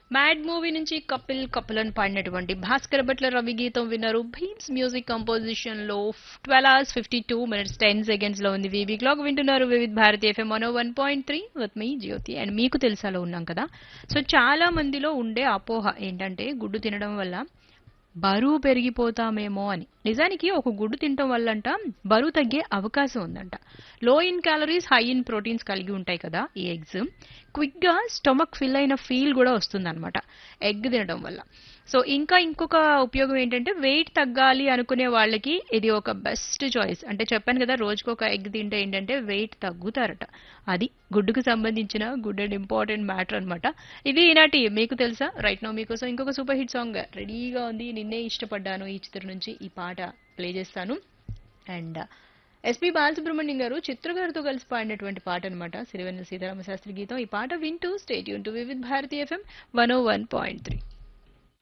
mad movie నుంచి కపిల్ కపిల్ అని పాడినటువంటి భాస్కర్ భట్ల రవి గీతం విన్నారు భీమ్స్ మ్యూజిక్ కంపోజిషన్ లో twelve hours fifty two minutes ten seconds లో ఉంది వివి క్లాక్ వింటున్నారు వివిధ్ భారతి ఎఫ్ఎం మనో వన్ పాయింట్ త్రీ విత్ మీ జ్యోతి అండ్ మీకు తెలుసాలో ఉన్నాం కదా సో చాలా మందిలో ఉండే అపోహ ఏంటంటే గుడ్డు తినడం వల్ల బరువు పెరిగిపోతామేమో అని నిజానికి ఒక గుడ్డు తినటం వల్లంట బరువు తగ్గే అవకాశం ఉందంట low in calories high in proteins కలిగి ఉంటాయి కదా ఈ ఎగ్స్ క్విక్ గా స్టొమక్ ఫిల్ అయిన ఫీల్ కూడా వస్తుందన్నమాట ఎగ్ తినడం వల్ల సో ఇంకా ఇంకొక ఉపయోగం ఏంటంటే వెయిట్ తగ్గాలి అనుకునే వాళ్ళకి ఇది ఒక బెస్ట్ చాయిస్ అంటే చెప్పాను కదా రోజుకు ఒక ఎగ్ తింటే ఏంటంటే వెయిట్ తగ్గుతారట అది గుడ్డుకు సంబంధించిన గుడ్ అండ్ ఇంపార్టెంట్ మ్యాటర్ అన్నమాట ఇది ఈనాటి మీకు తెలుసా రైట్ నో మీకోసం ఇంకొక సూపర్ హిట్ సాంగ్ రెడీగా ఉంది నిన్నే ఇష్టపడ్డాను ఈ చిత్రం నుంచి ఈ పాట ప్లే చేస్తాను అండ్ ఎస్పి బాలసుబ్రహ్మణ్యం గారు చిత్ర గారితో కలిసి పాడినటువంటి పాట అనమాట సిరివెన్నెల సీతారామ శాస్త్రి గీతం ఈ పాట వింటూ స్టేట్ యూన్ to Vividh Bharati FM one O one point three